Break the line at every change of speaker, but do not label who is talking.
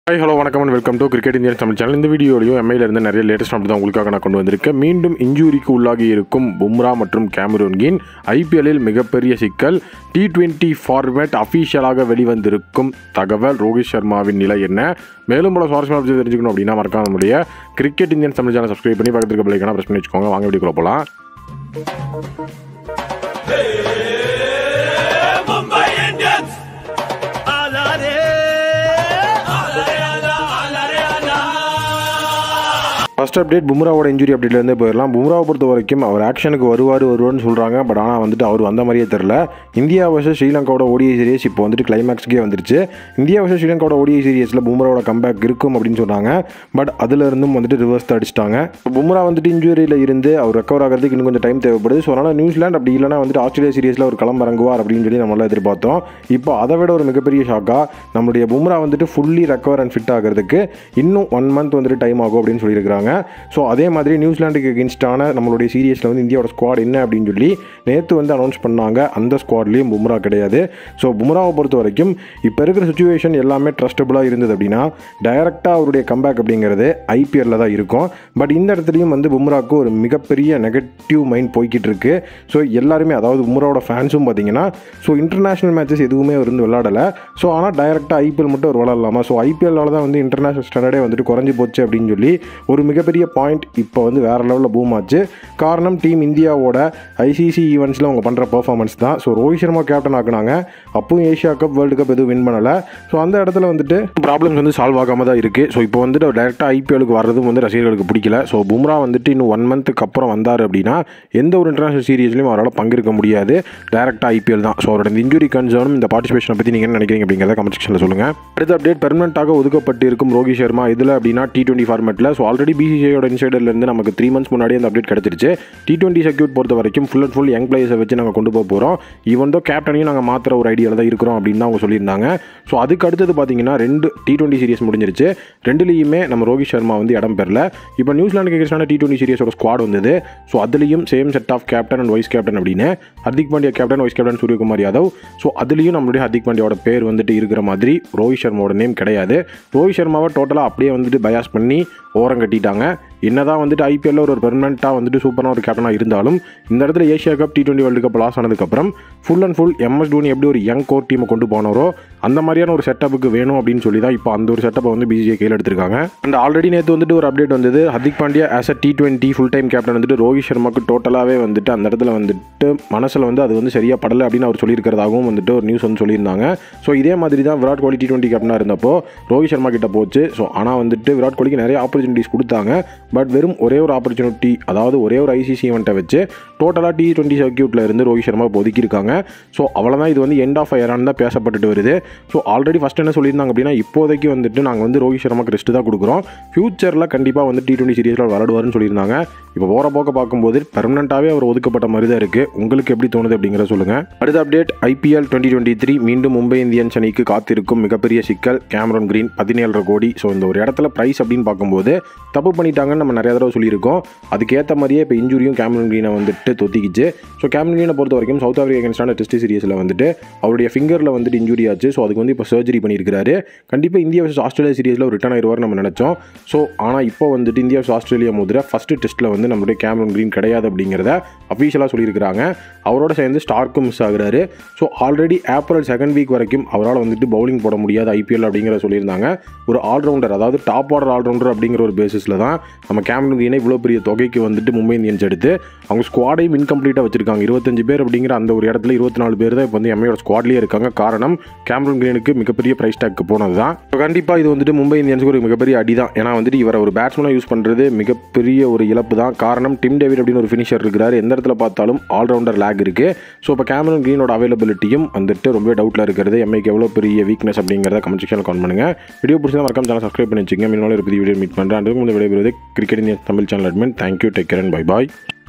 Hi hello வணக்கம் and welcome to cricket Indian Tamil channel இந்த வீடியோலையும் எம்ஐல இருந்து நிறைய லேட்டஸ்ட் அப்டேட் தான் உங்களுக்காக நான் கொண்டு வந்திருக்கேன் மீண்டும் இன்ஜூரிக்கு உள்ளாகி இருக்கும் பும்ரா மற்றும் கேமரூன் கீன் ஐபிஎல்லில் மிகப்பெரிய சிக்கல் டி டுவெண்ட்டி ஃபார்மேட் அஃபீஷியலாக வெளிவந்திருக்கும் தகவல் ரோஹித் சர்மாவின் நிலை என்ன மேலும் பல சுவாரஸ்யமான விஷயம் தெரிஞ்சுக்கணும் அப்படின்னா மறக்காம நம்முடைய cricket Indian Tamil channel subscribe பண்ணி பக்கத்துக்கு இருக்க பிள்ளைக்கான ப்ரெஸ் பண்ணி வச்சுக்கோங்க வாங்க வீடியோ போகலாம்
Mumbai Indians! Ala re! Ala re, ala, ala re, ala!
First update பும்ராவோட இன்ஜுரி அப்டேட்லேருந்து போயிடலாம் பும்ராவை பொறுத்த வரைக்கும் அவர் ஆக்ஷனுக்கு வருவார் வருவார்னு சொல்கிறாங்க பட் ஆனால் வந்துட்டு அவர் வந்த மாதிரியே தெரில இந்தியா வர்சஸ் ஸ்ரீலங்காவோட ஓடிஐ சீரியஸ் இப்போ வந்துட்டு கிளைமேக்ஸ்க்கே வந்துருச்சு இந்தியா வர்சஸ் ஸ்ரீலங்காவோட ஓடிஐ சீரியஸில் பும்ராவோட கம்பேக் இருக்கும் அப்படின்னு சொன்னாங்க பட் அதுல இருந்தும் வந்துட்டு ரிவர்ஸ் தான் அடிச்சிட்டாங்க பும்ரா வந்துட்டு இன்ஜுரியில் இருந்து அவர் ரெக்கவர் ஆகிறதுக்கு இன்னும் கொஞ்சம் டைம் தேவைப்படுது ஸோ அதனால் நியூசிலாந்து அப்படி இல்லைனா வந்துட்டு ஆஸ்திரேலியா சீரியஸில் ஒரு களம் இறங்குவார் அப்படின்னு சொல்லி நம்மளாம் எதிர்பார்த்தோம் இப்போ அதை விட ஒரு மிகப்பெரிய ஷாக்காக நம்மளுடைய பும்ரா வந்துட்டு ஃபுல்லி ரெக்கவர் அண்ட் ஃபிட் ஆகிறதுக்கு இன்னும் ஒன் மந்த் வந்துட்டு டைம் ஆகும் அப்படின்னு சொல்லியிருக்காங்க ஸோ அதே மாதிரி நியூசிலாண்டுக்கு எகென்ஸ்டான நம்மளுடைய சீரியஸில் வந்து இந்தியாவோட ஸ்குவாட் என்ன அப்படின்னு சொல்லி நேற்று வந்து அனௌன்ஸ் பண்ணாங்க அந்த ஸ்குவாட்லேயும் பும்ரா கிடையாது ஸோ பும்ராவை பொறுத்த வரைக்கும் இப்போ இருக்கிற சுச்சுவேஷன் எல்லாமே ட்ரஸ்டபுளாக இருந்தது அப்படின்னா டைரெக்டாக அவருடைய கம்பேக் அப்படிங்கிறது ஐபிஎல்ல தான் இருக்கும் பட் இந்த இடத்துலையும் வந்து பும்ராவுக்கு ஒரு மிகப்பெரிய நெகட்டிவ் மைண்ட் போய்கிட்டு இருக்கு ஸோ எல்லாருமே அதாவது பும்ராவோட ஃபேன்ஸும் பார்த்தீங்கன்னா ஸோ இன்டர்நேஷனல் மேட்சஸ் எதுவுமே அவர் வந்து விளாடலை ஸோ ஆனால் டைரெக்டாக ஐபிஎல் மட்டும் ஒரு விளாடலாமா ஸோ ஐபிஎல்லால தான் வந்து இன்டர்நேஷனல் ஸ்டாண்டர்டே வந்துட்டு குறைஞ்சி போச்சு அப்படின்னு சொல்லி ஒரு மிகப்பெரிய பாயிண்ட் இப்போ வந்து வேறு லெவலில் பூம் ஆச்சு காரணம் டீம் இந்தியாவோட ஐசிசி ஈவெண்ட்ஸில் அவங்க பண்ணுற பர்ஃபார்மன்ஸ் தான் ஸோ ரோஹித் சர்மா கேப்டன் ஆக்குனாங்க அப்பவும் ஏஷியா கப் வேர்ல்டு கப் எதுவும் வின் பண்ணலை ஸோ அந்த இடத்துல வந்துட்டு ப்ராப்ளம்ஸ் வந்து சால்வ் ஆகாம தான் இருக்குது ஸோ இப்போ வந்துட்டு டேரெக்டாக ஐபிஎலுக்கு வர்றதும் வந்து ரசிகர்களுக்கு பிடிக்கல ஸோ பும்ரா வந்துட்டு இன்னும் ஒன் மந்த்துக்கு அப்புறம் வந்தார் அப்படின்னா எந்த ஒரு இன்டர்நேஷனல் சீரியஸ்லையும் அவரால் பங்கேற்க முடியாது டேரெக்டாக ஐபிஎல் தான் ஸோ அவரோட இந்த இன்ஜுரி கன்சர்னும் இந்த பார்ட்டிசிபேஷனை பற்றி நீங்கள் என்ன நினைக்கிறீங்க அப்படிங்கிறத கமெண்ட் செக்ஷனில் சொல்லுங்கள் அடுத்த அப்டேட் பெர்மனெண்ட்டாக ஒதுக்கப்பட்டு இருக்கும் ரோஹித் சர்மா இதில் அப்படின்னா டி டுவெண்ட்டி ஃபார்மேட்டில் ஸோ ஆல்ரெடி பிசிசிஐயோட இன்சைடர்லேருந்து நமக்கு த்ரீ மந்த்ஸ் முன்னாடி அந்த அப்டேட் கிடச்சிருச்சு டி டுவெண்ட்டி சர்க்யூட் பொறுத்த வரைக்கும் ஃபுல் அண்ட் ஃபுல் யங் பிளேயர்ஸை வச்சு நாங்கள் கொண்டு போக போகிறோம் ஈவன் தோ கேப்டனையும் நாங்கள் மாத்திர ஒரு ஐடியாவில் தான் இருக்கிறோம் அப்படின்னு தான் அவங்க சொல்லியிருந்தாங்க ஸோ அதுக்கு அடுத்தது பார்த்தீங்கன்னா ரெண்டு டி டுவெண்ட்டி சீரிஸ் முடிஞ்சிருச்சு ரெண்டுலேயுமே நம்ம ரோஹித் சர்மா வந்து இடம் பெறல இப்போ நியூசிலாந்துக்கு எதிரான டி டுவெண்ட்டி சீரிஸோட ஸ்குவாட் வந்தது ஸோ அதுலேயும் same set of captain and vice captain அப்படின்னு Hardik Pandya captain vice captain Suryakumar Yadav so அதுலேயும் நம்மளுடைய ஹர்திக் பாண்டியாவோட பேர் வந்துட்டு இருக்கிற மாதிரி ரோஹித் சர்மாவோட நேம் கிடையாது ரோஹித் சர்மாவை டோட்டலாக அப்படியே வந்துட்டு பயாஸ் பண்ணி ஓரம் கட்டிட்டாங்க என்னதான் வந்துட்டு ஐபிஎல்ல ஒரு பெர்மனெண்ட்டாக வந்துட்டு சூப்பரான ஒரு கேப்டனாக இருந்தாலும் இந்த இடத்துல Asia cup T twenty world cup loss ஆனதுக்கப்புறம் full and full MS Dhoni எப்படி ஒரு யங் கோர் டீமை கொண்டு போனாரோ அந்த மாதிரியான ஒரு செட்டப்புக்கு வேணும் அப்படின்னு சொல்லி தான் இப்போ அந்த ஒரு செட்டப்பை வந்து பிசிஐ கையில் எடுத்திருக்காங்க அண்ட் ஆல்ரெடி நேற்று வந்துட்டு ஒரு அப்டேட் வந்தது Hardik Pandya as a T twenty full time captain வந்துட்டு ரோஹித் சர்மாக்கு டோட்டலாகவே வந்துட்டு அந்த இடத்துல வந்துட்டு மனசில் வந்து அது வந்து சரியாக படலை அப்படின்னு அவர் சொல்லியிருக்கிறதாகவும் வந்துட்டு ஒரு நியூஸ் வந்து சொல்லியிருந்தாங்க ஸோ இதே மாதிரி தான் விராட் கோலி டி டுவெண்ட்டி கேப்டனாக இருந்தப்போ ரோஹித் சர்மா கிட்ட போச்சு ஸோ ஆனால் வந்துட்டு விராட் கோலிக்கு நிறைய ஆப்பர்ச்சுனிட்டிஸ் கொடுத்தாங்க பட் வெறும் ஒரே ஒரு ஆப்பர்ச்சுனிட்டி அதாவது ஒரே ஒரு ஐசிசி ஈவெண்ட்டை வச்சு டோட்டலாக டி டுவெண்ட்டி சர்க்கியூட்டில் இருந்து ரோஹித் சர்மா இப்போ ஒதுக்கியிருக்காங்க ஸோ அவ்வளோதான் இது வந்து எண்ட் ஆஃப் இயரான்னு தான் பேசப்பட்டுட்டு வருது ஸோ ஆல்ரெடி ஃபஸ்ட் என்ன சொல்லியிருந்தாங்க அப்படின்னா இப்போதைக்கு வந்துட்டு நாங்கள் வந்து ரோஹித் சர்மாக்கு ரெஸ்ட் தான் கொடுக்குறோம் ஃபியூச்சரில் கண்டிப்பாக வந்து டி டுவெண்ட்டி சீரியஸில் விளாடுவார்னு சொல்லியிருந்தாங்க இப்போ போகிற போக்க பார்க்கும்போது பெர்மனண்ட்டாகவே அவர் ஒதுக்கப்பட்ட மாதிரி தான் இருக்குது உங்களுக்கு எப்படி தோணுது அப்படிங்கிறத சொல்லுங்கள் அடுத்த update IPL twenty twenty three மீண்டும் மும்பை இந்தியன்ஸ் அணிக்கு காத்திருக்கும் மிகப்பெரிய சிக்கல் கேமரன் கிரீன் பதினேழரை கோடி ஸோ இந்த ஒரு இடத்துல ப்ரைஸ் அப்படின்னு பார்க்கும்போது தப்பு பண்ணிட்டாங்கன்னு நம்ம நிறைய தடவை சொல்லியிருக்கோம் அதுக்கேற்ற மாதிரியே இப்போ இன்ஜுரியும் கேமரன் கிரீனை வந்துட்டு தொத்திக்கிச்சு ஸோ கேமரன் கிரீனை பொறுத்த வரைக்கும் சவுத் ஆஃப்ரிக்கா அகேன்ஸ்டான டெஸ்ட் சீரியஸில் வந்துட்டு அவருடைய ஃபிங்கரில் வந்துட்டு இன்ஜுரி ஆச்சு ஸோ அதுக்கு வந்து இப்போ சர்ஜரி பண்ணியிருக்காரு கண்டிப்பாக இந்தியா வர்சஸ் ஆஸ்திரேலியா சீரியஸில் ஒரு ரிட்டர்ன் ஆயிடுவார் நம்ம நினச்சோம் ஸோ ஆனால் இப்போ வந்துட்டு இந்தியா வர்சஸ் ஆஸ்திரேலியா முதல்ல ஃபஸ்ட்டு டெஸ்ட்டில் வந்து நம்மளுடைய கேமரன் கிரீன் கிடையாது அப்படிங்கிறத அஃபீஷியலாக சொல்லியிருக்கிறாங்க அவரோட சேர்ந்து ஸ்டார்க்கும் மிஸ் ஆகுறாரு so already April second week வரைக்கும் அவரால் வந்துட்டு பவுலிங் போட முடியாது ஐபிஎல் அப்படிங்கிறத சொல்லியிருந்தாங்க ஒரு ஆல்ரவுண்டர் அதாவது டாப் ஆர்டர் ஆல்ரவுண்டர் அப்படிங்கிற ஒரு பேசிஸில் தான் நம்ம கேமரன் கிரீனை இவ்வளோ பெரிய தொகைக்கு வந்துட்டு மும்பை இந்தியன்ஸ் எடுத்து அவங்க ஸ்குவாடையும் இன்கம்ப்ளீட்டாக வச்சிருக்காங்க இருபத்தஞ்சு பேர் அப்படிங்கிற அந்த ஒரு இடத்துல இருபத்தி நாலு பேர் தான் இப்போ வந்து எம்ஐயோட ஸ்குவாட்லேயே இருக்காங்க காரணம் கேமரன் கிரீனுக்கு மிகப்பெரிய ப்ரைஸ் டேக்கு போனது தான் கண்டிப்பாக இது வந்துட்டு மும்பை இந்தியன்ஸுக்கு ஒரு மிகப்பெரிய அடி தான் ஏன்னா வந்துட்டு இவரை ஒரு பேட்ஸ்மனாக யூஸ் பண்ணுறது மிகப்பெரிய ஒரு இழப்பு தான் காரணம் டிம் டேவிட் அப்படின்னு ஒரு ஃபினிஷர் இருக்கிறார் எந்த இடத்துல பார்த்தாலும் ஆல்ரவுண்டர் லேக் இருக்குது ஸோ இப்போ கேமரன் கிரீனோட அவைலபிலிட்டியும் வந்துட்டு ரொம்ப டவுட்டில் இருக்கிறது எம்ஐக்கு எவ்வளோ பெரிய வீக்னஸ் அப்படிங்கிறத கமெண்ட் செக்ஷனில் கமெண்ட் பண்ணுங்கள் வீடியோ பிடிச்சா மறக்காம சேனல் சப்ஸ்கிரைப் பண்ணி வச்சுங்க மீனாலும் ஒரு புதிய வீடியோ மீட் பண்ணுறேன் அதுக்கு முந்தைய விடைபெறுவது cricket Indian Tamil channel admin thank you take care and bye bye